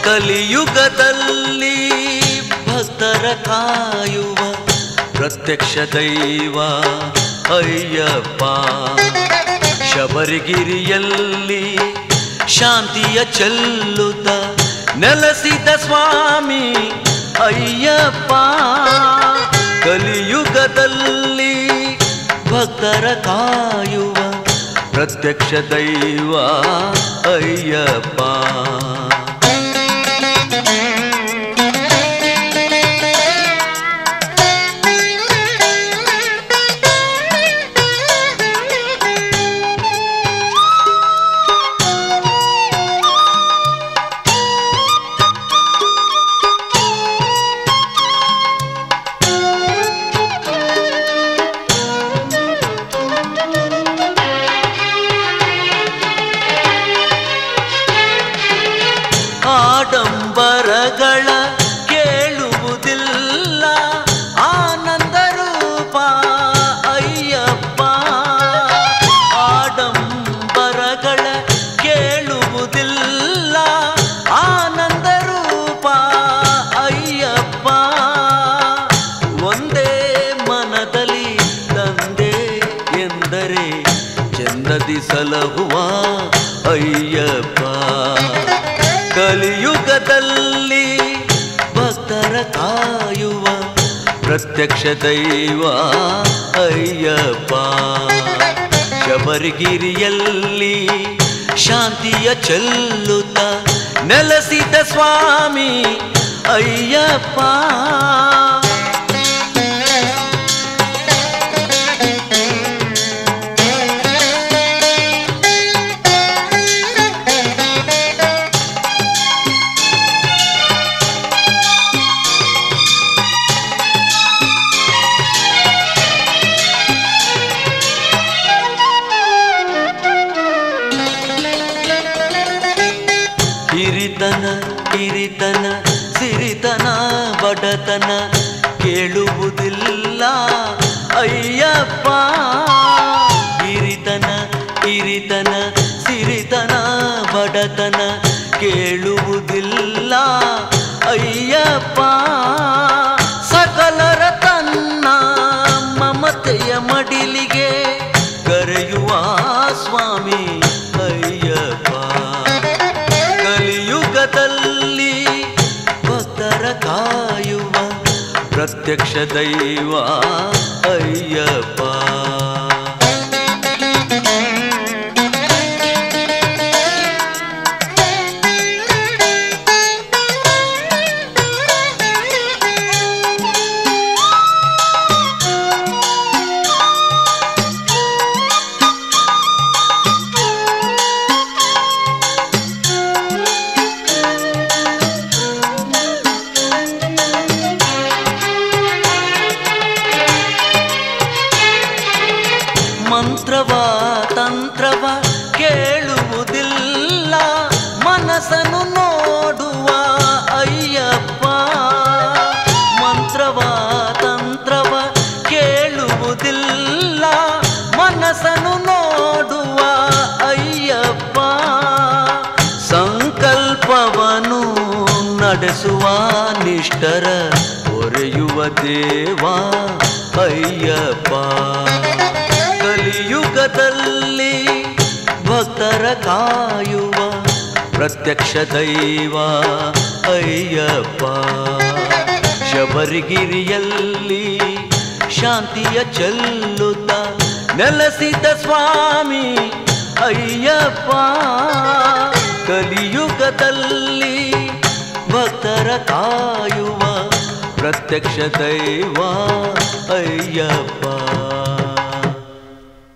ಕಲಿಯುಗದಲ್ಲಿ ಭಕ್ತರ ಕಾಯುವ ಪ್ರತ್ಯಕ್ಷ ದೈವ ಅಯ್ಯಪ್ಪ ಶಬರಿಗಿರಿಯಲ್ಲಿ ಶಾಂತಿಯ ಚೆಲ್ಲುತ್ತ ನೆಲೆಸಿದ ಸ್ವಾಮಿ ಅಯ್ಯಪ್ಪ ಕಲಿಯುಗದಲ್ಲಿ ಭಕ್ತರ ಕಾಯುವ ಪ್ರತ್ಯಕ್ಷ ದೈವ ಅಯ್ಯಪ್ಪ ಆಡಂಬರಗಳ ಕೇಳುವುದಿಲ್ಲ ಆನಂದ ರೂಪ ಅಯ್ಯಪ್ಪ ಆಡಂಬರಗಳ ಕೇಳುವುದಿಲ್ಲ ಆನಂದ ರೂಪ ಅಯ್ಯಪ್ಪ ಒಂದೇ ಮನದಲ್ಲಿ ತಂದೆ ಎಂದರೆ ಚೆನ್ನದಿ ಸಲಹುವ ಅಯ್ಯಪ್ಪ ಕಲಿಯುಗದಲ್ಲಿ ಭಕ್ತರ ಕಾಯುವ ಪ್ರತ್ಯಕ್ಷ ದೈವ ಅಯ್ಯಪ್ಪ ಶಬರಿಗಿರಿಯಲ್ಲಿ ಶಾಂತಿಯ ಚೆಲ್ಲುತ್ತ ನೆಲೆಸಿದ ಸ್ವಾಮಿ ಅಯ್ಯಪ್ಪ ಹಿರಿತನ ಹಿರಿತನ ಸಿರಿತನ ಬಡತನ ಕೇಳುವುದಿಲ್ಲ ಅಯ್ಯಪ್ಪ ಹಿರಿತನ ಹಿರಿತನ ಸಿರಿತನ ಬಡತನ ಕೇಳುವುದಿಲ್ಲ ಅಯ್ಯಪ್ಪ ಸಕಲರ ತನ್ನ ಮಮತೆಯ ಮಡಿಲಿಗೆ ಕರೆಯುವ ಸ್ವಾಮಿ ಅಯ್ಯಪ್ಪ ಕಲಿಯುಗದಲ್ಲಿ ಭಕ್ತರ ಕಾಯುವ ಪ್ರತ್ಯಕ್ಷ ದೈವ ಅಯ್ಯಪ್ಪ ಮಂತ್ರವ ತಂತ್ರವ ಕೇಳುವುದಿಲ್ಲ ಮನಸ್ಸನ್ನು ನೋಡುವ ಅಯ್ಯಪ್ಪ ಮಂತ್ರವ ತಂತ್ರವ ಕೇಳುವುದಿಲ್ಲ ಮನಸ್ಸನ್ನು ನೋಡುವ ಅಯ್ಯಪ್ಪ ಸಂಕಲ್ಪವನು ನಡೆಸುವ ನಿಷ್ಠರ ಹೊರೆಯುವ ದೇವ ಅಯ್ಯಪ್ಪ ಕಲಿಯುಗದಲ್ಲಿ ಭಕ್ತರ ಕಾಯುವ ಪ್ರತ್ಯಕ್ಷ ದೈವ ಅಯ್ಯಪ್ಪ ಶಬರಿಗಿರಿಯಲ್ಲಿ ಶಾಂತಿಯ ಚೆಲ್ಲುತ್ತ ನೆಲೆಸಿದ ಸ್ವಾಮಿ ಅಯ್ಯಪ್ಪ ಕಲಿಯುಗದಲ್ಲಿ ಭಕ್ತರ ಕಾಯುವ ಪ್ರತ್ಯಕ್ಷ ದೈವ ಅಯ್ಯಪ್ಪ